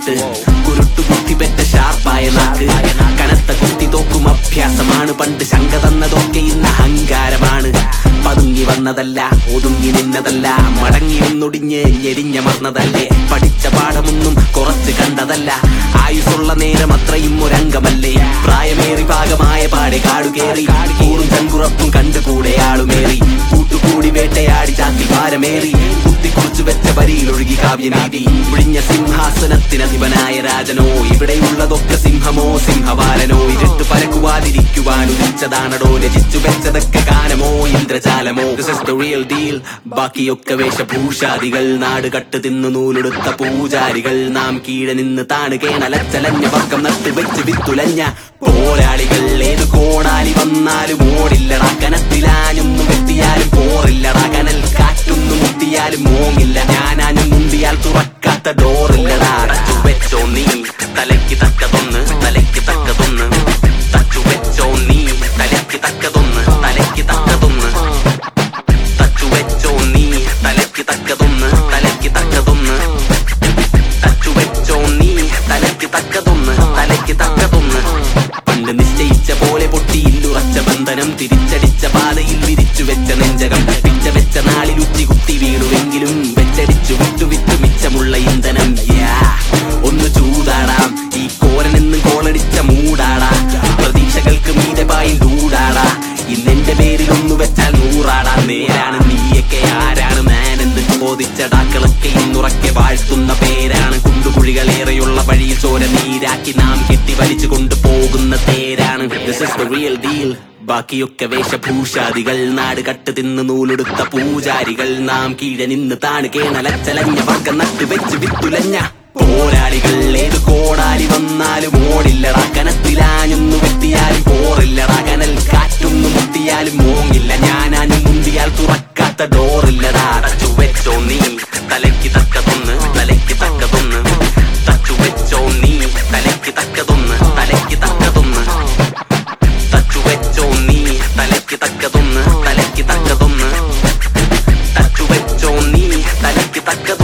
പാട്ട് കുരുട്ടു കുത്തി പെറ്റ ഷാർപ്പായ നാക്ക് കനത്ത കുത്തി തോക്കും അഭ്യാസമാണ് പണ്ട് ശങ്ക തന്നതൊക്കെ ഇന്ന് അഹങ്കാരമാണ് പതുങ്ങി വന്നതല്ല ഒതുങ്ങി നിന്നതല്ല മടങ്ങി ഒന്നൊടിഞ്ഞ് ഞെരിഞ്ഞമർന്നതല്ലേ പഠിച്ച പാഠമൊന്നും കുറച്ച് കണ്ടതല്ല ആയുസുള്ള നേരം അത്രയും ഒരംഗമല്ലേ പ്രായമേറി ഭാഗമായ പാടെ കാടുകേറി കൂടും ചങ്കുറപ്പും കണ്ടുകൂടെ ആളുമേറി കൂട്ടുകൂടി വേട്ടയാടി ചാക്കി ഭാരമേറി കുത്തിക്കുറിച്ചു വെച്ച വരിയിലൊഴുകി കാവ്യനീതി ഒഴിഞ്ഞ സിംഹാസനത്തിനധിപനായ രാജനോ ഇവിടെയുള്ളതൊക്കെ സിംഹമോ സിംഹവാലനോ ഇരുട്ട് പരക്കുവാതിരിക്കുവാൻ ഉദിച്ചതാണടോ രചിച്ചു വെച്ചതൊക്കെ ഗാനമോ ഇന്ദ്രജാലമോ This is the real deal ബാക്കിയൊക്കെ വേഷഭൂഷാദികൾ നാട് കട്ട് തിന്നു നൂലെടുത്ത പൂജാരികൾ നാം കീഴെ നിന്ന് താണുകേണലച്ചലഞ്ഞ വർഗം നട്ട് വെച്ച് വിത്തുലഞ്ഞ പോരാളികൾ ഏത് കോടാലി വന്നാലും ഓടില്ലടാ കനത്തിലാഞ്ഞൊന്നു വെട്ടിയാലും പോറില്ലടാ കനൽ കാറ്റൊന്നു മുട്ടിയാലും മോങ്ങില്ല ഞാനാഞ്ഞു മുന്തിയാൽ തുറക്കാത്ത ഡോറില്ലടാ തച്ചു വെച്ചോ നീ തലയ്ക്ക് തക്കതൊന്ന് തലയ്ക്ക് തക്കതൊന്ന് തച്ചു വെച്ചോ നീ തലയ്ക്ക് തക്കതൊന്ന് തലയ്ക്ക് തക്കതൊന്ന് തച്ചു വെച്ചോ നീ തലയ്ക്ക് തക്കതൊന്ന് തലയ്ക്ക് തക്കതൊന്ന് തച്ചു വെച്ചോ നീ തലയ്ക്ക് തക്കതൊന്ന് തലയ്ക്ക് തക്കതൊന്ന് പണ്ട് നിശ്ചയിച്ച പോലെ പൊട്ടിയില്ലുറച്ച ബന്ധനം തിരിച്ചടിച്ച പാതയിൽ വിരിച്ചു വെച്ച നെഞ്ചകം പിച്ച വെച്ച നാളിൽ ഉച്ചി കുത്തി വീണുവെങ്കിലും വെച്ചടിച്ചു വിട്ടു വിട്ടു മിച്ചമുള്ള ഇന്ധനം Yeah. ഒന്ന് ചൂടാടാം ഈ കോരനെന്ന് കോളടിച്ച മൂടാടാ പ്രതീക്ഷകൾക്ക് മീതെ പായി ലൂടാടാ ഇന്നെന്റെ പേരിൽ ഒന്ന് വെച്ചാൽ നൂറാടാ നേരാണ് നീയൊക്കെ ആരാണ് ഞാൻ എന്ത് ചോദിച്ചടാക്കളൊക്കെ ഇന്നുറക്കെ വാഴ്ത്തുന്ന പേരാണ് കുണ്ടുകുഴികളേറെയുള്ള വഴിയിൽ ചോര നീരാക്കി നാം കെട്ടി വലിച്ചു കൊണ്ടുപോകുന്ന തേരാണ് This is the real deal ബാക്കിയൊക്കെ വേഷഭൂഷാദികൾ നാട് കട്ട് തിന്ന് നൂലെടുത്ത പൂജാരികൾ നാം കീഴെ നിന്ന് താണ് കേണലച്ചലഞ്ഞ വർഗം നട്ട് വെച്ച് വിത്തുലഞ്ഞ പോരാളികൾ ഏത് കോടാലി വന്നാലും ഓടില്ലടാ കനത്തിലാഞ്ഞൊന്നു വെട്ടിയാലും പോറില്ലടാ കനൽ കാറ്റൊന്നു മുട്ടിയാലും മോങ്ങില്ല ഞാനാഞ്ഞു മുന്തിയാൽ തുറക്കാത്ത ഡോറില്ലടാ തച്ചു വെച്ചോ നീ തലയ്ക്ക് തക്കതൊന്ന് തലയ്ക്ക് തക്കതൊന്ന് തച്ചു വെച്ചോ നീ തലയ്ക്ക് തക്കതൊന്ന് തലയ്ക്ക് തക്കതൊന്ന് തച്ചു വെച്ചോ നീ തലയ്ക്ക് തക്കതൊന്ന് തലയ്ക്ക് തക്കതൊന്ന് തച്ചു വെച്ചോ നീ തലയ്ക്ക് തക്കതൊന്ന്